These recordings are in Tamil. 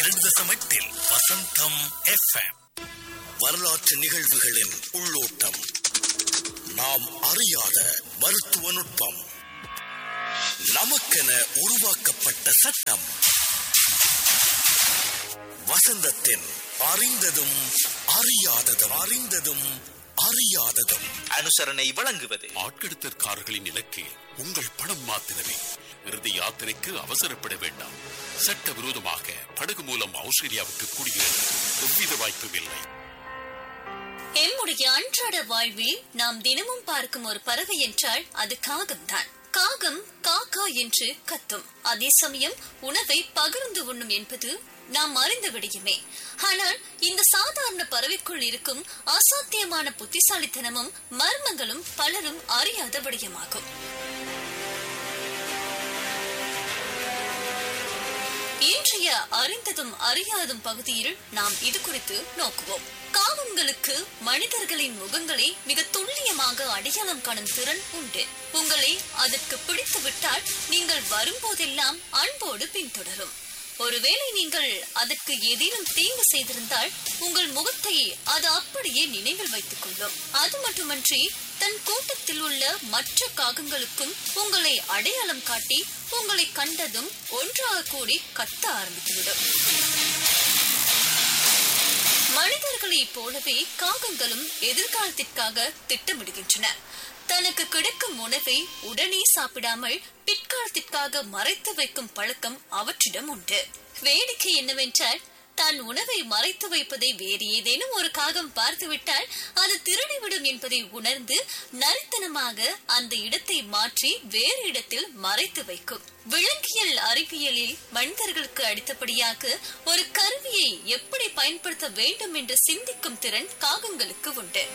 இரண்டு தசம் எட்டில் வசந்தம் எஃப்எம் வரலாற்று நிகழ்வுகளின் உள்ளோட்டம் நாம் அறியாத மருத்துவ நுட்பம் நமக்கென உருவாக்கப்பட்ட சட்டம் வசந்தத்தின் அறிந்ததும் அறியாததும் அறிந்ததும் அறியாததும் அனுசரணை வழங்குவது ஆட்கெடுத்தற்காரர்களின் இலக்கு உங்கள் பணம் மாத்திரமே இறுதி யாத்திரைக்கு அவசரப்பட வேண்டாம் சட்டவிரோதமாக படகு மூலம் ஆஸ்திரேலியாவுக்கு குடியேற எவ்வித வாய்ப்பும் இல்லை எம்முடைய அன்றாட வாழ்வில் நாம் தினமும் பார்க்கும் ஒரு பறவை என்றால் அது காகம்தான் காகம் காக்கா என்று கத்தும் அதே சமயம் உணவை பகிர்ந்து உண்ணும் என்பது நாம் அறிந்த விடயமே ஆனால் இந்த சாதாரண பறவைக்குள் இருக்கும் அசாத்தியமான புத்திசாலித்தனமும் மர்மங்களும் பலரும் அறியாத விடயமாகும் இன்றைய அறிந்ததும் அறியாதும் பகுதியில் நாம் இது குறித்து நோக்குவோம் காகங்களுக்கு மனிதர்களின் முகங்களை மிக துல்லியமாக அடையாளம் காணும் திறன் உண்டு உங்களை அதற்கு பிடித்து விட்டால் நீங்கள் வரும்போதெல்லாம் அன்போடு பின்தொடரும் ஒருவேளை நீங்கள் அதற்கு ஏதேனும் தீங்கு செய்திருந்தால் உங்கள் முகத்தை அது அப்படியே நினைவில் வைத்துக் கொள்ளும் அது மட்டுமன்றி தன் கூட்டத்தில் உள்ள மற்ற காகங்களுக்கும் உங்களை அடையாளம் காட்டி உங்களை கண்டதும் ஒன்றாக கூடி கத்த ஆரம்பித்துவிடும் மனிதர்களைப் போலவே காகங்களும் எதிர்காலத்திற்காக திட்டமிடுகின்றன தனக்கு கிடைக்கும் உணவை உடனே சாப்பிடாமல் பிற்காலத்திற்காக மறைத்து வைக்கும் பழக்கம் அவற்றிடம் உண்டு வேடிக்கை என்னவென்றால் தான் உணவை மறைத்து வைப்பதை வேறு ஏதேனும் ஒரு காகம் பார்த்துவிட்டால் அது திருடிவிடும் என்பதை உணர்ந்து நரித்தனமாக அந்த இடத்தை மாற்றி வேறு இடத்தில் மறைத்து வைக்கும் விலங்கியல் அறிவியலில் மனிதர்களுக்கு அடுத்தபடியாக ஒரு கருவியை எப்படி பயன்படுத்த வேண்டும் என்று சிந்திக்கும் திறன் காகங்களுக்கு உண்டு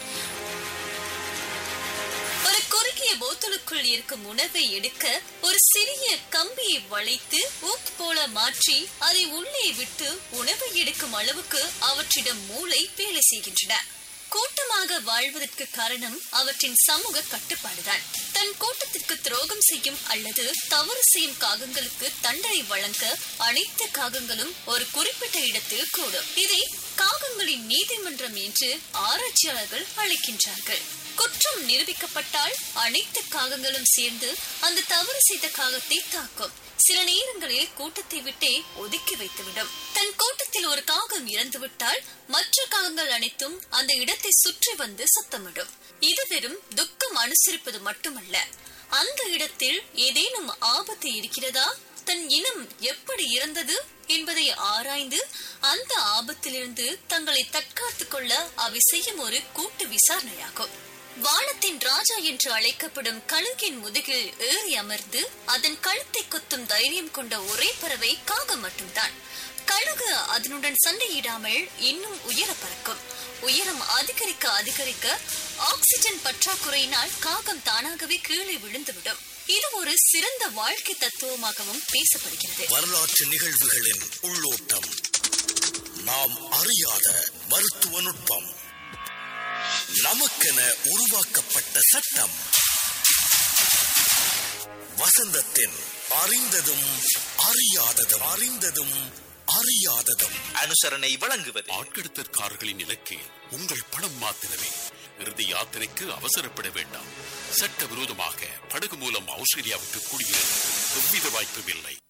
ஒரு குறுகிய போத்தலுக்குள் இருக்கும் உணவை எடுக்க ஒரு சிறிய கம்பியை வளைத்து ஊக் போல மாற்றி அதை உள்ளே விட்டு உணவை எடுக்கும் அளவுக்கு அவற்றிடம் மூளை வேலை செய்கின்றன கூட்டமாக வாழ்வதற்கு காரணம் அவற்றின் சமூக கட்டுப்பாடுதான் தன் கூட்டத்திற்கு துரோகம் செய்யும் அல்லது தவறு செய்யும் காகங்களுக்கு தண்டனை வழங்க அனைத்து காகங்களும் ஒரு குறிப்பிட்ட இடத்தில் கூடும் இதை காகங்களின் நீதிமன்றம் என்று ஆராய்ச்சியாளர்கள் அழைக்கின்றார்கள் குற்றம் நிரூபிக்கப்பட்டால் அனைத்து காகங்களும் சேர்ந்து அந்த தவறு செய்த காகத்தை தாக்கும் சில நேரங்களில் கூட்டத்தை விட்டே ஒதுக்கி வைத்துவிடும் தன் கூட்டத்தில் ஒரு காகம் இறந்துவிட்டால் மற்ற காகங்கள் அனைத்தும் அந்த இடத்தை சுற்றி வந்து சத்தமிடும் இது வெறும் துக்கம் அனுசரிப்பது மட்டுமல்ல அந்த இடத்தில் ஏதேனும் ஆபத்து இருக்கிறதா தன் இனம் எப்படி இறந்தது என்பதை ஆராய்ந்து அந்த ஆபத்திலிருந்து தங்களை தற்காத்துக் கொள்ள அவை செய்யும் ஒரு கூட்டு விசாரணையாகும் வானத்தின் ராஜா என்று அழைக்கப்படும் கழுகின் முதுகில் ஏறி அமர்ந்து அதன் கழுத்தை குத்தும் தைரியம் கொண்ட ஒரே பறவை காகம் மட்டும்தான் கழுகு அதனுடன் சண்டையிடாமல் இன்னும் உயர பறக்கும் உயரம் அதிகரிக்க அதிகரிக்க ஆக்சிஜன் பற்றாக்குறையினால் காகம் தானாகவே கீழே விழுந்துவிடும் இது ஒரு சிறந்த வாழ்க்கை தத்துவமாகவும் பேசப்படுகிறது வரலாற்று நிகழ்வுகளின் உள்ளோட்டம் நாம் அறியாத மருத்துவ நுட்பம் நமக்கென உருவாக்கப்பட்ட சட்டம் வசந்தத்தின் அறிந்ததும் அறியாததும் அறிந்ததும் அறியாததும் அனுசரணை வழங்குவது ஆட்கெடுத்தற்காரர்களின் இலக்கு உங்கள் பணம் மாத்திரமே இறுதி யாத்திரைக்கு அவசரப்பட வேண்டாம் சட்டவிரோதமாக படகு மூலம் ஆஸ்திரேலியாவுக்கு குடியேற எவ்வித வாய்ப்பும் இல்லை